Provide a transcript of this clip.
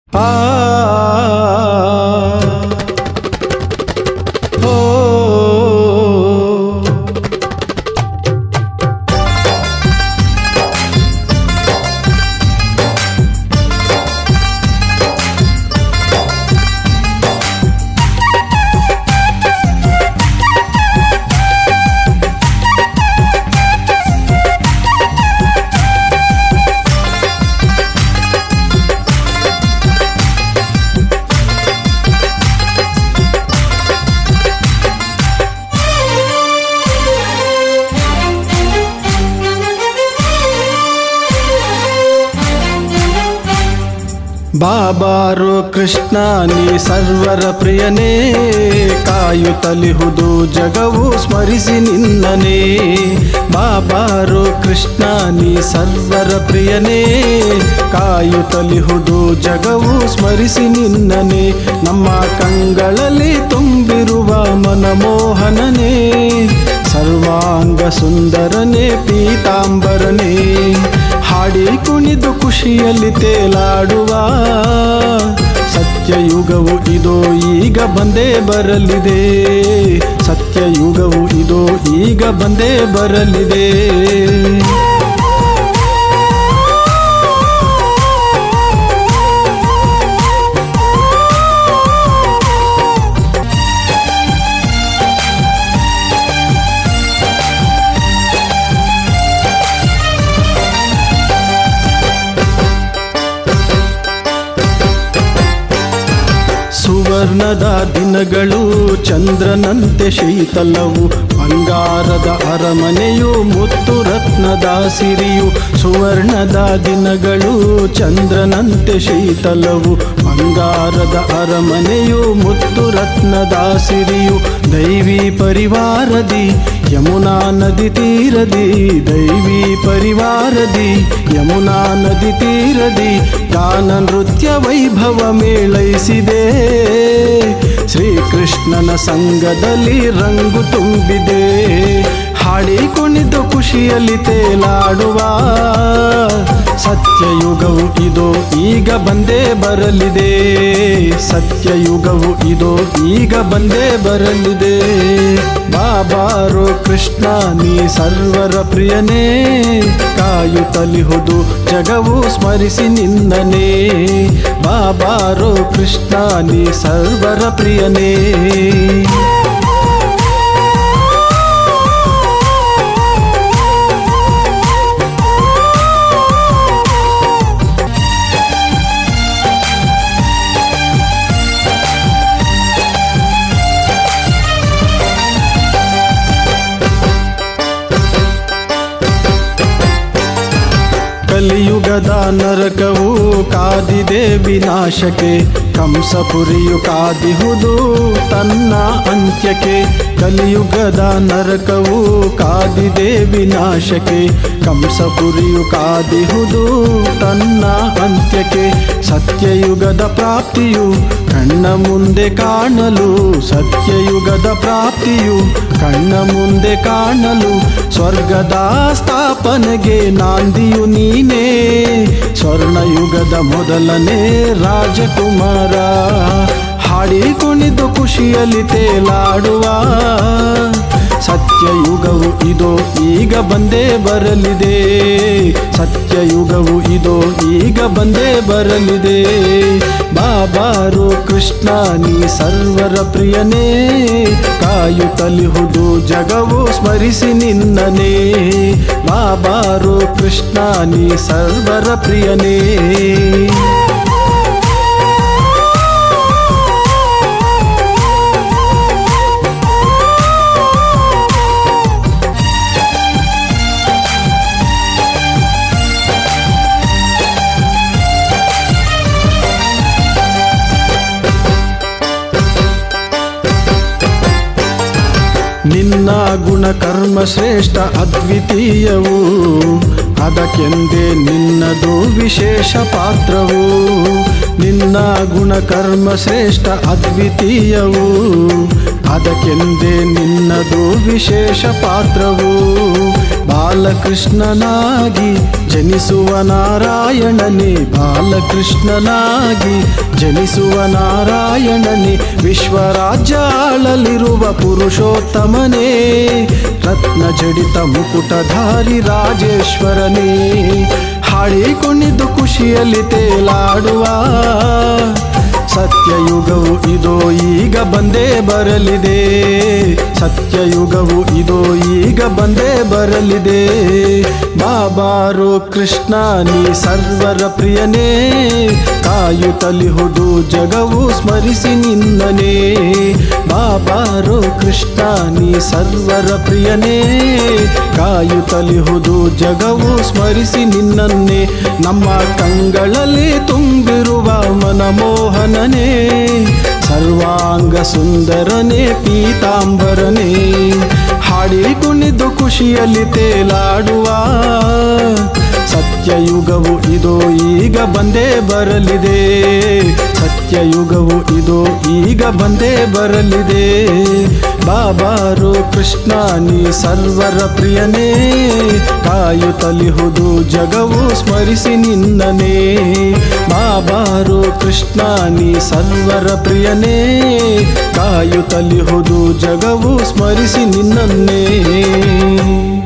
ಆ ಓ ಬಾಬಾರು ಕೃಷ್ಣ ನೀ ಸರ್ವರ ಪ್ರಿಯನೇ ಕಾಯುತ್ತಲಿಹುದು ಜಗವು ಸ್ಮರಿಸಿ ನಿನ್ನನೇ ಬಾಬಾರು ಕೃಷ್ಣ ನೀ ಸರ್ವರ ಪ್ರಿಯನೇ ಕಾಯುತ್ತಲಿಹುದು ಜಗವು ಸ್ಮರಿಸಿ ನಿನ್ನನೇ ನಮ್ಮ ಕಂಗಳಲ್ಲಿ ತುಂಬಿರುವ ಮನಮೋಹನನೇ ಸರ್ವಾಂಗ ಸುಂದರನೇ ಪೀತಾಂಬರನೇ ಹಾಡಿ ಕುಣಿದು ಖುಷಿಯಲ್ಲಿ ತೇಲಾಡುವ ಸತ್ಯಯುಗವು ಇದೋ ಈಗ ಬಂದೇ ಬರಲಿದೆ ಸತ್ಯಯುಗವು ಇದೋ ಈಗ ಬಂದೇ ಬರಲಿದೆ ಸುವರ್ಣದ ದಿನಗಳು ಚಂದ್ರನಂತೆ ಶೀತಲವು ಬಂಗಾರದ ಅರಮನೆಯು ಮುತ್ತು ರತ್ನದ ಸಿರಿಯು ಸುವರ್ಣದ ದಿನಗಳು ಚಂದ್ರನಂತೆ ಶೀತಲವು ಬಂಗಾರದ ಅರಮನೆಯು ಮುತ್ತು ರತ್ನದ ಸಿರಿಯು ದೈವಿ ಪರಿವಾರದಿ ಯಮುನಾ ನದಿ ತೀರದಿ ದೈವಿ ಪರಿವಾರದಿ ಯಮುನಾ ನದಿ ತೀರದಿ ಗಾನ ನೃತ್ಯ ವೈಭವ ಮೇಳೈಸಿದೆ ಶ್ರೀಕೃಷ್ಣನ ಸಂಘದಲ್ಲಿ ರಂಗು ತುಂಬಿದೆ ಹಾಡಿ ಕುಣಿದು ಖುಷಿಯಲ್ಲಿ ತೇಲಾಡುವ ಸತ್ಯಯುಗವು ಇದೋ ಈಗ ಬಂದೇ ಬರಲಿದೆ ಸತ್ಯಯುಗವು ಇದೋ ಈಗ ಬಂದೇ ಬರಲಿದೆ ಬಾಬಾರೋ ಕೃಷ್ಣ ನೀ ಸರ್ವರ ಪ್ರಿಯನೇ ಕಾಯುತ್ತಲಿಹುದು ಜಗವು ಸ್ಮರಿಸಿ ನಿನ್ನನೇ ಬಾಬಾರೋ ಕೃಷ್ಣ ನೀ ಸರ್ವರ ಪ್ರಿಯನೇ ಕಲಿಯುಗದ ನರಕವು ಕಾದಿದೆ ವಿನಾಶಕ್ಕೆ ಕಂಸಪುರಿಯು ಕಾದಿಹುದು ತನ್ನ ಅಂತ್ಯಕ್ಕೆ ಕಲಿಯುಗದ ನರಕವು ಕಾದಿದೆ ವಿನಾಶಕ್ಕೆ ಕಂಸಪುರಿಯು ಕಾದಿಹುದು ತನ್ನ ಅಂತ್ಯಕ್ಕೆ ಸತ್ಯಯುಗದ ಪ್ರಾಪ್ತಿಯು ಕಣ್ಣ ಮುಂದೆ ಕಾಣಲು ಸತ್ಯಯುಗದ ಪ್ರಾಪ್ತಿಯು ಕಣ್ಣ ಮುಂದೆ ಕಾಣಲು ಸ್ವರ್ಗದ ಸ್ಥಾಪನೆಗೆ ನಾಂದಿಯು ನೀನೇ ಸ್ವರ್ಣಯುಗದ ಮೊದಲನೇ ರಾಜಕುಮಾರ ಹಾಡಿ ಕುಣಿದು ಖುಷಿಯಲ್ಲಿ ತೇಲಾಡುವ ಸತ್ಯಯುಗವು ಇದೋ ಈಗ ಬಂದೇ ಬರಲಿದೆ ಸತ್ಯಯುಗವು ಇದೋ ಈಗ ಬಂದೇ ಬರಲಿದೆ ಬಾಬಾರು ಕೃಷ್ಣ ನೀ ಸರ್ವರ ಪ್ರಿಯನೇ ಕಾಯುತ್ತಲಿಹುದು ಜಗವು ಸ್ಮರಿಸಿ ನಿನ್ನನೇ ಬಾಬಾರು ಕೃಷ್ಣ ನೀ ಸರ್ವರ ಪ್ರಿಯನೇ ನಿನ್ನ ಗುಣ ಕರ್ಮ ಶ್ರೇಷ್ಠ ಅದ್ವಿತೀಯವು ಅದಕ್ಕೆಂದೇ ನಿನ್ನದು ವಿಶೇಷ ಪಾತ್ರವು ನಿನ್ನ ಗುಣ ಕರ್ಮ ಶ್ರೇಷ್ಠ ಅದ್ವಿತೀಯವು ಅದಕ್ಕೆಂದೇ ನಿನ್ನದು ವಿಶೇಷ ಪಾತ್ರವು ಬಾಲಕೃಷ್ಣನಾಗಿ ಜನಿಸುವ ನಾರಾಯಣನೇ ಬಾಲಕೃಷ್ಣನಾಗಿ ಜನಿಸುವ ನಾರಾಯಣನೇ ವಿಶ್ವರಾಜ್ಯ ಆಳಲಿರುವ ಪುರುಷೋತ್ತಮನೇ ರತ್ನ ಜಡಿತ ಮುಕುಟಧಾರಿ ರಾಜೇಶ್ವರನೇ ಹಾಡಿಕೊಂಡಿದ್ದು ಖುಷಿಯಲ್ಲಿ ತೇಲಾಡುವ ಸತ್ಯಯುಗವು ಇದೋ ಈಗ ಬಂದೇ ಬರಲಿದೆ ಸತ್ಯಯುಗವು ಇದೋ ಈಗ ಬಂದೇ ಬರಲಿದೆ ಬಾಬಾರೋ ಕೃಷ್ಣ ನೀ ಸರ್ವರ ಪ್ರಿಯನೇ ಕಾಯುತ್ತಲಿಹುದು ಜಗವು ಸ್ಮರಿಸಿ ನಿನ್ನನೇ ಬಾಬಾರೋ ಕೃಷ್ಣ ನೀ ಸರ್ವರ ಪ್ರಿಯನೇ ಕಾಯುತ್ತಲಿಹುದು ಜಗವು ಸ್ಮರಿಸಿ ನಿನ್ನನ್ನೇ ನಮ್ಮ ಕಂಗಳಲ್ಲಿ ತುಂಬಿರುವ ಮನಮೋಹನನೇ ಸರ್ವಾಂಗ ಸುಂದರನೇ ಪೀತಾಂಬರನೇ ಹಾಡಿಕೊಂಡಿದ್ದು ಖುಷಿಯಲ್ಲಿ ತೇಲಾಡುವ ಸತ್ಯಯುಗವು ಇದೋ ಈಗ ಬಂದೇ ಬರಲಿದೆ ಸತ್ಯಯುಗವು ಇದೋ ಈಗ ಬಂದೇ ಬರಲಿದೆ ಬಾಬಾರೋ ಕೃಷ್ಣ ನೀ ಸರ್ವರ ಪ್ರಿಯನೇ ಕಾಯುತ್ತಲಿಹುದು ಜಗವು ಸ್ಮರಿಸಿ ನಿನ್ನನೇ ಬಾಬಾರೋ ಕೃಷ್ಣ ನೀ ಸರ್ವರ ಪ್ರಿಯನೇ ಕಾಯುತ್ತಲಿಹುದು ಜಗವು ಸ್ಮರಿಸಿ ನಿನ್ನನ್ನೇ